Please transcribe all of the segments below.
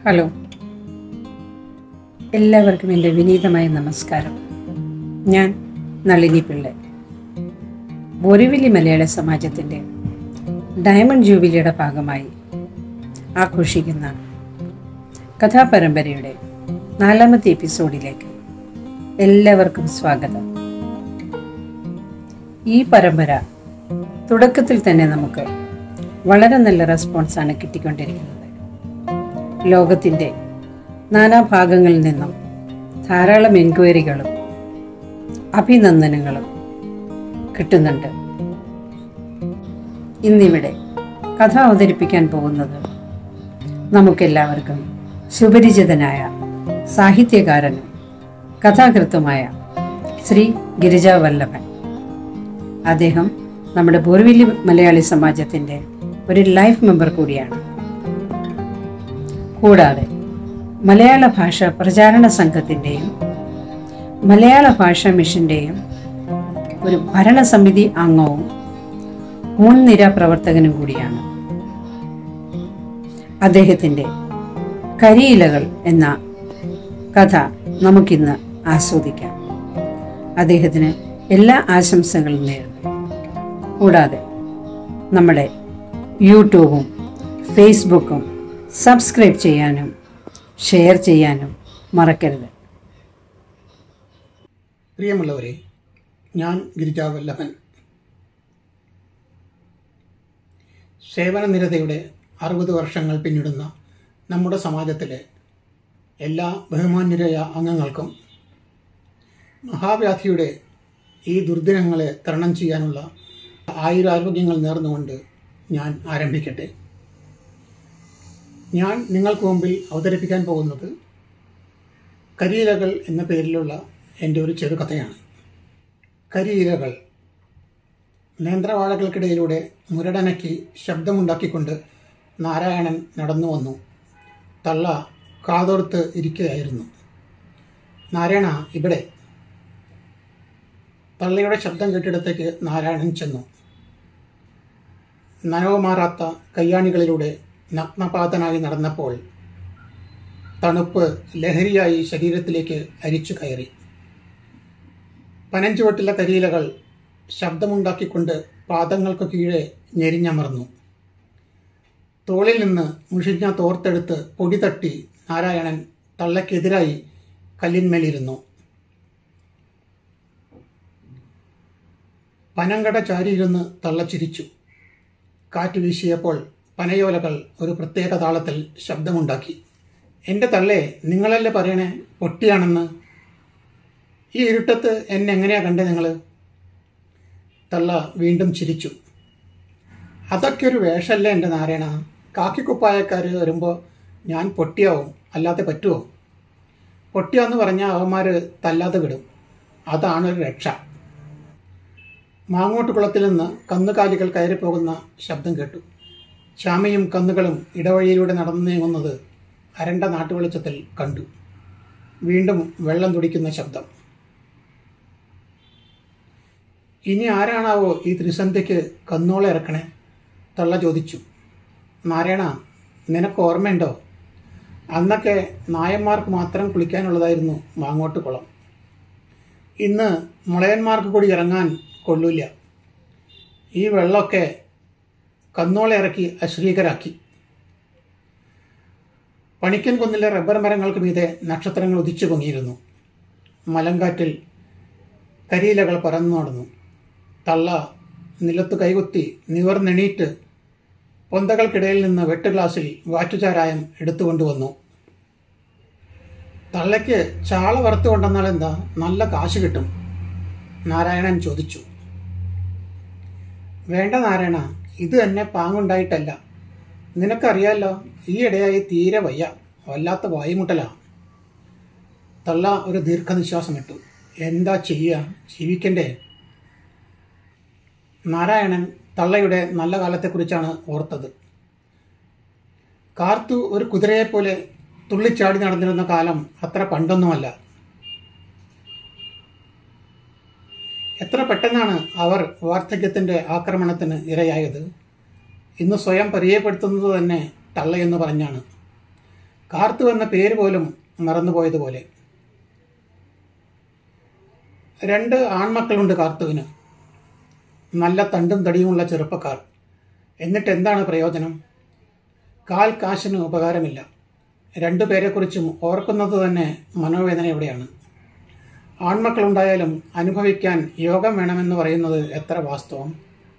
hello എല്ലാവർക്കും എൻ്റെ വിനീതമായ നമസ്കാരം ഞാൻ നളിനി പിള്ളை ബോരിവില്ലി മലയാള സമാജത്തിൻ്റെ ഡയമണ്ട് ജൂബിലിയുടെ ഭാഗമായി ആഘോഷിക്കുന്ന കഥാപരമ്പരയുടെ നാലാമത്തെ എപ്പിസോഡിലേക്ക് എല്ലാവർക്കും സ്വാഗതം ഈ പരമ്പര തുടക്കത്തിൽ തന്നെ നമുക്ക് വളരെ നല്ല റെസ്പോൺസാണ് കിട്ടിക്കൊണ്ടിരിക്കുന്നത് ലോകത്തിൻ്റെ നാനാഭാഗങ്ങളിൽ നിന്നും ധാരാളം എൻക്വയറികളും അഭിനന്ദനങ്ങളും കിട്ടുന്നുണ്ട് ഇന്നിവിടെ കഥ അവതരിപ്പിക്കാൻ പോകുന്നത് നമുക്കെല്ലാവർക്കും സുപരിചിതനായ സാഹിത്യകാരനും കഥാകൃത്തുമായ ശ്രീ ഗിരിജാ വല്ലഭൻ അദ്ദേഹം നമ്മുടെ ബോർവില്ലി മലയാളി സമാജത്തിൻ്റെ ഒരു ലൈഫ് മെമ്പർ കൂടിയാണ് കൂടാതെ മലയാള ഭാഷ പ്രചാരണ സംഘത്തിൻ്റെയും മലയാള ഭാഷാ മിഷൻ്റെയും ഒരു ഭരണസമിതി അംഗവും മുൻനിര പ്രവർത്തകനും കൂടിയാണ് അദ്ദേഹത്തിൻ്റെ കരിയിലകൾ എന്ന കഥ നമുക്കിന്ന് ആസ്വദിക്കാം അദ്ദേഹത്തിന് എല്ലാ ആശംസകളും നേരുന്നു കൂടാതെ നമ്മുടെ യൂട്യൂബും ഫേസ്ബുക്കും സബ്സ്ക്രൈബ് ചെയ്യാനും ഷെയർ ചെയ്യാനും മറക്കരുത് പ്രിയമുള്ളവരെ ഞാൻ ഗിരിജാവല്ലഭൻ സേവനനിരതയുടെ അറുപത് വർഷങ്ങൾ പിന്നിടുന്ന നമ്മുടെ സമാജത്തിലെ എല്ലാ ബഹുമാന്യരായ അംഗങ്ങൾക്കും മഹാവ്യാധിയുടെ ഈ ദുർദിനങ്ങളെ തരണം ചെയ്യാനുള്ള ആയുരാരോഗ്യങ്ങൾ നേർന്നുകൊണ്ട് ഞാൻ ആരംഭിക്കട്ടെ ഞാൻ നിങ്ങൾക്ക് മുമ്പിൽ അവതരിപ്പിക്കാൻ പോകുന്നത് കരിയിലകൾ എന്ന പേരിലുള്ള എൻ്റെ ഒരു ചെറുകഥയാണ് കരിയിലകൾ നേന്ത്രവാഴകൾക്കിടയിലൂടെ മുരടനയ്ക്ക് ശബ്ദമുണ്ടാക്കിക്കൊണ്ട് നാരായണൻ നടന്നു വന്നു തള്ള കാതോർത്ത് ഇരിക്കുകയായിരുന്നു നാരായണ ഇവിടെ തള്ളയുടെ ശബ്ദം കേട്ടിടത്തേക്ക് നാരായണൻ ചെന്നു നനവുമാറാത്ത കയ്യാണികളിലൂടെ നഗ്നപാതനായി നടന്നപ്പോൾ തണുപ്പ് ലഹരിയായി ശരീരത്തിലേക്ക് അരിച്ചു കയറി പനഞ്ചുവട്ടിലെ കരിയിലകൾ ശബ്ദമുണ്ടാക്കിക്കൊണ്ട് പാദങ്ങൾക്ക് കീഴെ ഞെരിഞ്ഞമർന്നു തോളിൽ നിന്ന് മുഷിഞ്ഞ തോർത്തെടുത്ത് പൊടി തട്ടി നാരായണൻ തള്ളയ്ക്കെതിരായി കല്ലിന്മേലിരുന്നു പനങ്കട ചാരിയിരുന്ന് തള്ള ചിരിച്ചു കാറ്റ് വീശിയപ്പോൾ പനയോലകൾ ഒരു പ്രത്യേക താളത്തിൽ ശബ്ദമുണ്ടാക്കി എൻ്റെ തള്ളേ നിങ്ങളല്ലേ പറയണേ പൊട്ടിയാണെന്ന് ഈ ഇരുട്ടത്ത് എന്നെ എങ്ങനെയാ കണ്ടേ നിങ്ങൾ തള്ള വീണ്ടും ചിരിച്ചു അതൊക്കെ ഒരു വേഷമല്ലേ എൻ്റെ നാരായണ കാക്കിക്കുപ്പായക്കാർ വരുമ്പോൾ ഞാൻ പൊട്ടിയാവും അല്ലാതെ പറ്റുമോ പൊട്ടിയാന്ന് പറഞ്ഞാൽ അവന്മാർ തല്ലാതെ വിടും അതാണ് ഒരു രക്ഷ മാങ്ങോട്ട് കുളത്തിൽ നിന്ന് കന്നുകാലികൾ കയറിപ്പോകുന്ന ശബ്ദം കേട്ടു ശ്യാമയും കന്നുകളും ഇടവഴിയിലൂടെ നടന്നു നീങ്ങുന്നത് അരണ്ട നാട്ടുവെളിച്ചത്തിൽ കണ്ടു വീണ്ടും വെള്ളം തുടിക്കുന്ന ശബ്ദം ഇനി ആരാണാവോ ഈ ത്രിസന്ധ്യയ്ക്ക് കന്നോളെ ഇറക്കണേ തള്ള ചോദിച്ചു നാരായണ നിനക്ക് ഓർമ്മയുണ്ടോ അന്നൊക്കെ നായന്മാർക്ക് മാത്രം കുളിക്കാനുള്ളതായിരുന്നു മാങ്ങോട്ട് കുളം ഇന്ന് മുളയന്മാർക്ക് കൂടി ഇറങ്ങാൻ കൊള്ളൂല ഈ വെള്ളമൊക്കെ കന്നോളെ ഇറക്കി അശ്രീകരാക്കി പണിക്കൻ കുന്നിലെ റബ്ബർ മരങ്ങൾക്ക് മീതെ നക്ഷത്രങ്ങൾ ഉദിച്ചു പൊങ്ങിയിരുന്നു മലങ്കാറ്റിൽ കരിയിലകൾ പറന്നു നടന്നു തള്ള നിലത്ത് കൈകുത്തി നിവർന്നെണീറ്റ് പൊന്തകൾക്കിടയിൽ നിന്ന് വെട്ട് ഗ്ലാസ്സിൽ വാറ്റുചാരായം എടുത്തുകൊണ്ടുവന്നു തള്ളയ്ക്ക് ചാള വറുത്തു കൊണ്ടെന്നാൽ എന്താ നല്ല കാശ് കിട്ടും നാരായണൻ ചോദിച്ചു വേണ്ട നാരായണ ഇത് എന്നെ പാങ്ങുണ്ടായിട്ടല്ല നിനക്കറിയാലോ ഈ ഇടയായി തീരെ വയ്യ വല്ലാത്ത വായുമുട്ടലാ തള്ള ഒരു ദീർഘനിശ്വാസം ഇട്ടു എന്താ ചെയ്യുക ജീവിക്കണ്ടേ നാരായണൻ തള്ളയുടെ നല്ല കാലത്തെക്കുറിച്ചാണ് ഓർത്തത് കാർത്തു ഒരു കുതിരയെപ്പോലെ തുള്ളിച്ചാടി നടന്നിരുന്ന കാലം അത്ര പണ്ടൊന്നുമല്ല എത്ര പെട്ടെന്നാണ് അവർ വാർദ്ധക്യത്തിന്റെ ആക്രമണത്തിന് ഇരയായത് ഇന്ന് സ്വയം പരിചയപ്പെടുത്തുന്നത് തന്നെ തള്ളയെന്ന് പറഞ്ഞാണ് കാർത്തു എന്ന പേര് പോലും മറന്നുപോയതുപോലെ രണ്ട് ആൺമക്കളുണ്ട് കാർത്തുവിന് നല്ല തണ്ടും തടിയുമുള്ള ചെറുപ്പക്കാർ എന്നിട്ട് എന്താണ് പ്രയോജനം കാൽ കാശിന് ഉപകാരമില്ല രണ്ടു പേരെക്കുറിച്ചും ഓർക്കുന്നത് തന്നെ മനോവേദനയോടെയാണ് ആൺമക്കളുണ്ടായാലും അനുഭവിക്കാൻ യോഗം വേണമെന്ന് പറയുന്നത് എത്ര വാസ്തവം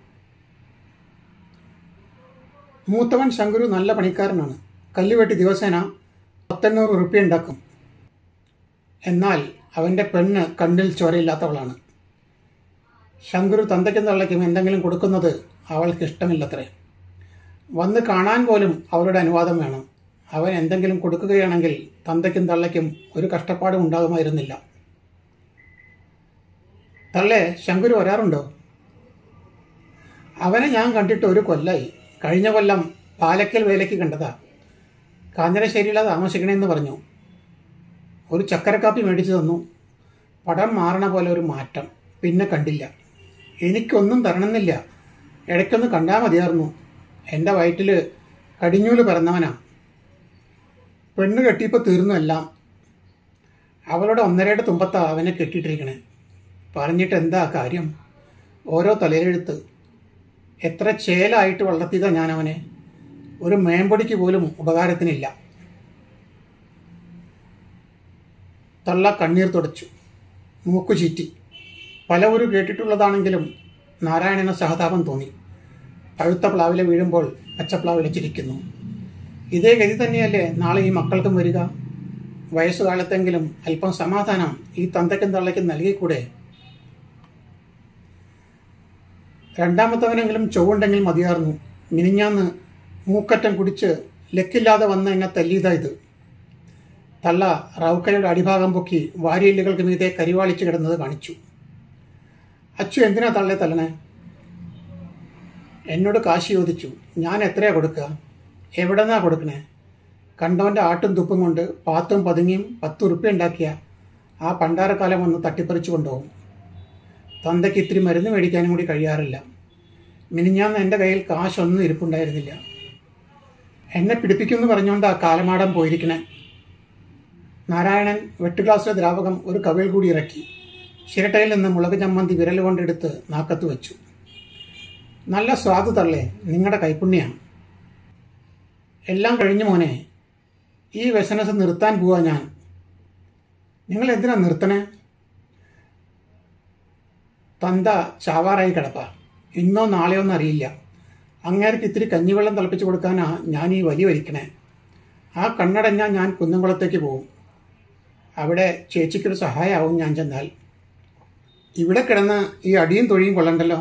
മൂത്തവൻ ശങ്കുരു നല്ല പണിക്കാരനാണ് കല്ലുവെട്ടി ദിവസേന പത്തെണ്ണൂറ് റുപ്യ ഉണ്ടാക്കും എന്നാൽ അവൻ്റെ പെണ്ണ് കണ്ണിൽ ചോരയില്ലാത്തവളാണ് ശങ്കുരു തന്തയ്ക്കും തള്ളയ്ക്കും എന്തെങ്കിലും കൊടുക്കുന്നത് അവൾക്ക് ഇഷ്ടമില്ലത്രേ വന്ന് കാണാൻ പോലും അവളുടെ അനുവാദം വേണം അവൻ എന്തെങ്കിലും കൊടുക്കുകയാണെങ്കിൽ തന്തയ്ക്കും തള്ളയ്ക്കും ഒരു കഷ്ടപ്പാടും ഉണ്ടാകുമായിരുന്നില്ല തള്ളേ ശങ്കുരു വരാറുണ്ടോ അവനെ ഞാൻ കണ്ടിട്ട് ഒരു കൊല്ലായി കഴിഞ്ഞ കൊല്ലം പാലക്കൽ വേലയ്ക്ക് കണ്ടതാ കാഞ്ഞിരശ്ശേരിയിലാ താമസിക്കണമെന്ന് പറഞ്ഞു ഒരു ചക്കരക്കാപ്പി മേടിച്ചു തന്നു പടം മാറണ പോലെ ഒരു മാറ്റം പിന്നെ കണ്ടില്ല എനിക്കൊന്നും തരണമെന്നില്ല ഇടയ്ക്കൊന്ന് കണ്ടാൽ മതിയായിരുന്നു എൻ്റെ വയറ്റിൽ കടിഞ്ഞൂല് പിറന്നവനാ പെണ്ണ് കെട്ടിയപ്പോൾ തീർന്നു എല്ലാം അവളുടെ ഒന്നരയുടെ തുമ്പത്താ അവനെ കെട്ടിയിട്ടിരിക്കണേ പറഞ്ഞിട്ട് എന്താ കാര്യം ഓരോ തലയിലെഴുത്ത് എത്ര ചേലായിട്ട് വളർത്തിയതാ ഞാൻ അവനെ ഒരു മേമ്പൊടിക്ക് പോലും ഉപകാരത്തിനില്ല തള്ള കണ്ണീർ തുടച്ചു മൂക്കു ചീറ്റി പലവരു കേട്ടിട്ടുള്ളതാണെങ്കിലും നാരായണന് സഹതാപം തോന്നി പഴുത്ത പ്ലാവിലെ വീഴുമ്പോൾ പച്ചപ്ലാവിലെ ചിരിക്കുന്നു ഇതേ ഗതി തന്നെയല്ലേ നാളെ ഈ മക്കൾക്കും വരിക വയസ്സുകാലത്തെങ്കിലും അല്പം സമാധാനം ഈ തന്തയ്ക്കും തള്ളയ്ക്കും നൽകിക്കൂടെ രണ്ടാമത്തവനെങ്കിലും ചൊവ്വുണ്ടെങ്കിൽ മതിയായിരുന്നു മിനിഞ്ഞാന്ന് മൂക്കറ്റം കുടിച്ച് ലക്കില്ലാതെ വന്ന എന്നെ തല്ലിയതാ ഇത് തള്ള റൗക്കയുടെ അടിഭാഗം പൊക്കി വാരിയല്ലുകൾക്ക് മീതെ കരിവാളിച്ച് കിടന്നത് കാണിച്ചു അച്ചു എന്തിനാ തള്ളെ തല്ലണേ എന്നോട് കാശി ചോദിച്ചു ഞാൻ എത്രയാ കൊടുക്കുക എവിടെന്നാ കൊടുക്കണേ കണ്ടവൻ്റെ ആട്ടും തുപ്പും കൊണ്ട് പാത്തും പതുങ്ങിയും പത്ത് ഉറുപ്പ്യ ഉണ്ടാക്കിയ ആ പണ്ടാരക്കാലം വന്ന് തട്ടിപ്പറിച്ചു കൊണ്ടുപോകും തന്തയ്ക്ക് ഇത്തിരി മരുന്ന് മേടിക്കാനും കൂടി കഴിയാറില്ല മിനിഞ്ഞാന്ന് എൻ്റെ കയ്യിൽ കാശൊന്നും ഇരിപ്പുണ്ടായിരുന്നില്ല എന്നെ പിടിപ്പിക്കുമെന്ന് പറഞ്ഞുകൊണ്ട് ആ കാലമാടം പോയിരിക്കണേ നാരായണൻ വെട്ടുഗ്ലാസിലെ ദ്രാവകം ഒരു കവിൾ കൂടി ഇറക്കി ചിരട്ടയിൽ നിന്ന് മുളക് ചമ്മന്തി വിരൽ കൊണ്ടെടുത്ത് നാക്കത്ത് വെച്ചു നല്ല സ്വാദ് തള്ളേ നിങ്ങളുടെ കൈപ്പുണ്യാണ് എല്ലാം കഴിഞ്ഞു മോനെ ഈ വ്യസനസ് നിർത്താൻ പോവാ ഞാൻ നിങ്ങൾ എന്തിനാ നിർത്തണേ തന്ത ചാവാറായി കിടപ്പ ഇന്നോ നാളെയോ എന്നറിയില്ല അങ്ങേർക്ക് ഇത്തിരി കഞ്ഞിവെള്ളം തിളപ്പിച്ചു കൊടുക്കാനാ ഞാൻ ഈ വലി വലിക്കണേ ആ കണ്ണടഞ്ഞാൽ ഞാൻ കുന്നംകുളത്തേക്ക് പോകും അവിടെ ചേച്ചിക്കൊരു സഹായമാവും ഞാൻ ചെന്നാൽ ഇവിടെ കിടന്ന് ഈ അടിയും തൊഴിയും കൊള്ളണ്ടല്ലോ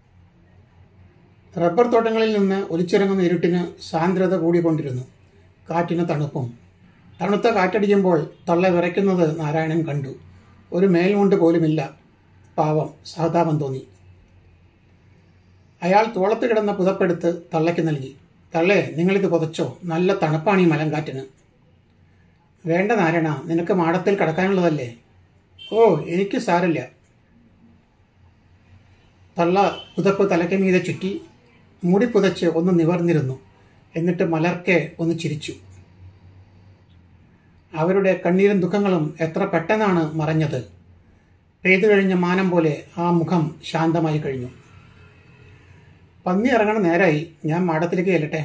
റബ്ബർ തോട്ടങ്ങളിൽ നിന്ന് ഒലിച്ചിറങ്ങുന്ന ഇരുട്ടിന് സാന്ദ്രത കൂടിക്കൊണ്ടിരുന്നു കാറ്റിന് തണുപ്പും തണുത്ത കാറ്റടിക്കുമ്പോൾ തള്ള വിറയ്ക്കുന്നത് നാരായണൻ കണ്ടു ഒരു മേൽമുണ്ട് പോലുമില്ല പാവം സഹതാപം തോന്നി അയാൾ തോളത്ത് കിടന്ന പുതപ്പെടുത്ത് തള്ളയ്ക്ക് നൽകി തള്ളേ നിങ്ങളിത് പുതച്ചോ നല്ല തണുപ്പാണ് ഈ മലങ്കാറ്റിന് വേണ്ട നാരായണ നിനക്ക് മാടത്തിൽ കിടക്കാനുള്ളതല്ലേ ഓ എനിക്ക് സാരില്ല തള്ള പുതപ്പ് തലയ്ക്ക് മീതെ ചുറ്റി മൂടി പുതച്ച് ഒന്ന് നിവർന്നിരുന്നു എന്നിട്ട് മലർക്കെ ഒന്ന് ചിരിച്ചു അവരുടെ കണ്ണീരും ദുഃഖങ്ങളും എത്ര പെട്ടെന്നാണ് മറഞ്ഞത് പെയ്തു കഴിഞ്ഞ മാനം പോലെ ആ മുഖം ശാന്തമായി കഴിഞ്ഞു പന്നി ഇറങ്ങണ നേരായി ഞാൻ മാടത്തിലേക്ക് ചെല്ലട്ടെ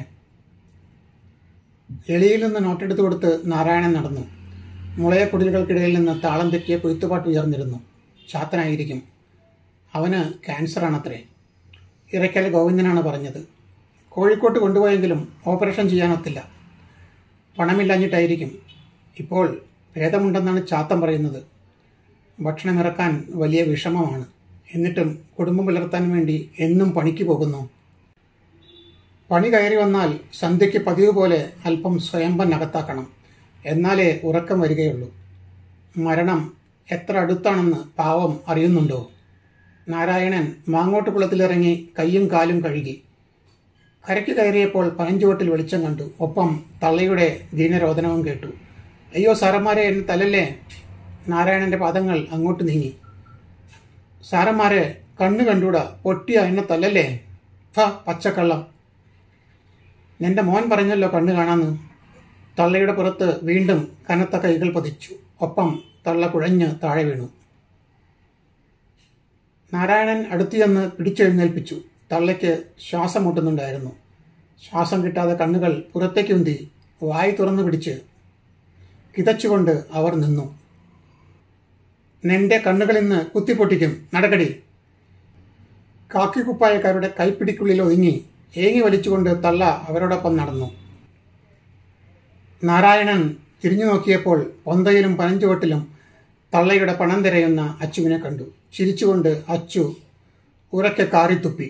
എളിയിൽ നിന്ന് നോട്ടെടുത്ത് കൊടുത്ത് നാരായണൻ നടന്നു മുളയക്കുടിലുകൾക്കിടയിൽ നിന്ന് താളം തെറ്റിയ കൊയ്ത്തുപാട്ട് ഉയർന്നിരുന്നു ചാത്തനായിരിക്കും അവന് ക്യാൻസറാണത്രേ ഇറയ്ക്കൽ ഗോവിന്ദനാണ് പറഞ്ഞത് കോഴിക്കോട്ട് കൊണ്ടുപോയെങ്കിലും ഓപ്പറേഷൻ ചെയ്യാനൊത്തില്ല പണമില്ലാഞ്ഞിട്ടായിരിക്കും ഇപ്പോൾ ഭേദമുണ്ടെന്നാണ് ചാത്തൻ പറയുന്നത് ഭക്ഷണം ഇറക്കാൻ വലിയ വിഷമമാണ് എന്നിട്ടും കുടുംബം പുലർത്താൻ വേണ്ടി എന്നും പണിക്ക് പോകുന്നു പണി കയറി വന്നാൽ സന്ധ്യയ്ക്ക് പതിവ് പോലെ അല്പം സ്വയംഭം അകത്താക്കണം എന്നാലേ ഉറക്കം വരികയുള്ളൂ മരണം എത്ര അടുത്താണെന്ന് പാവം അറിയുന്നുണ്ടോ നാരായണൻ മാങ്ങോട്ട് കുളത്തിലിറങ്ങി കയ്യും കാലും കഴുകി കരയ്ക്ക് കയറിയപ്പോൾ പനഞ്ചുവട്ടിൽ വെളിച്ചം കണ്ടു ഒപ്പം തള്ളയുടെ ദീനരോധനവും കേട്ടു അയ്യോ സാറന്മാരെ എന്നെ തലല്ലേ നാരായണന്റെ പാദങ്ങൾ അങ്ങോട്ട് നീങ്ങി സാറന്മാരെ കണ്ണു കണ്ടൂടാ പൊട്ടിയ എന്നെ തല്ലല്ലേ ഫ പച്ചക്കള്ളം നിന്റെ മോൻ പറഞ്ഞല്ലോ കണ്ണു കാണാന്ന് തള്ളയുടെ പുറത്ത് വീണ്ടും കനത്ത കൈകൾ പതിച്ചു ഒപ്പം തള്ള കുഴഞ്ഞ് താഴെ വീണു നാരായണൻ അടുത്തിയെന്ന് പിടിച്ചെഴുന്നേൽപ്പിച്ചു തള്ളയ്ക്ക് ശ്വാസം മുട്ടുന്നുണ്ടായിരുന്നു ശ്വാസം കിട്ടാതെ കണ്ണുകൾ പുറത്തേക്കുന്തി വായി തുറന്നു പിടിച്ച് കിതച്ചുകൊണ്ട് അവർ നിന്നു നിന്റെ കണ്ണുകളിൽ നിന്ന് കുത്തിപ്പൊട്ടിക്കും നടക്കടി കാക്കിക്കുപ്പായക്കാരുടെ കൈപ്പിടിക്കുള്ളിൽ ഒതുങ്ങി ഏങ്ങി വലിച്ചുകൊണ്ട് തള്ള അവരോടൊപ്പം നടന്നു നാരായണൻ തിരിഞ്ഞു നോക്കിയപ്പോൾ പൊന്തയിലും പനഞ്ചുവട്ടിലും തള്ളയുടെ പണം തിരയുന്ന അച്ചുവിനെ കണ്ടു ചിരിച്ചുകൊണ്ട് അച്ചു ഉറക്കെ കാറിത്തുപ്പി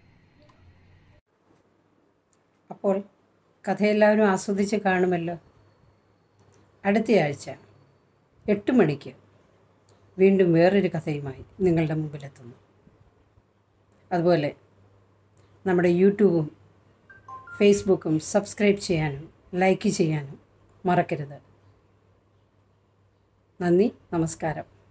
അപ്പോൾ കഥയെല്ലാവരും ആസ്വദിച്ച് കാണുമല്ലോ അടുത്തയാഴ്ച എട്ട് മണിക്ക് വീണ്ടും വേറൊരു കഥയുമായി നിങ്ങളുടെ മുമ്പിലെത്തുന്നു അതുപോലെ നമ്മുടെ യൂട്യൂബും ഫേസ്ബുക്കും സബ്സ്ക്രൈബ് ചെയ്യാനും ലൈക്ക് ചെയ്യാനും മറക്കരുത് നന്ദി നമസ്കാരം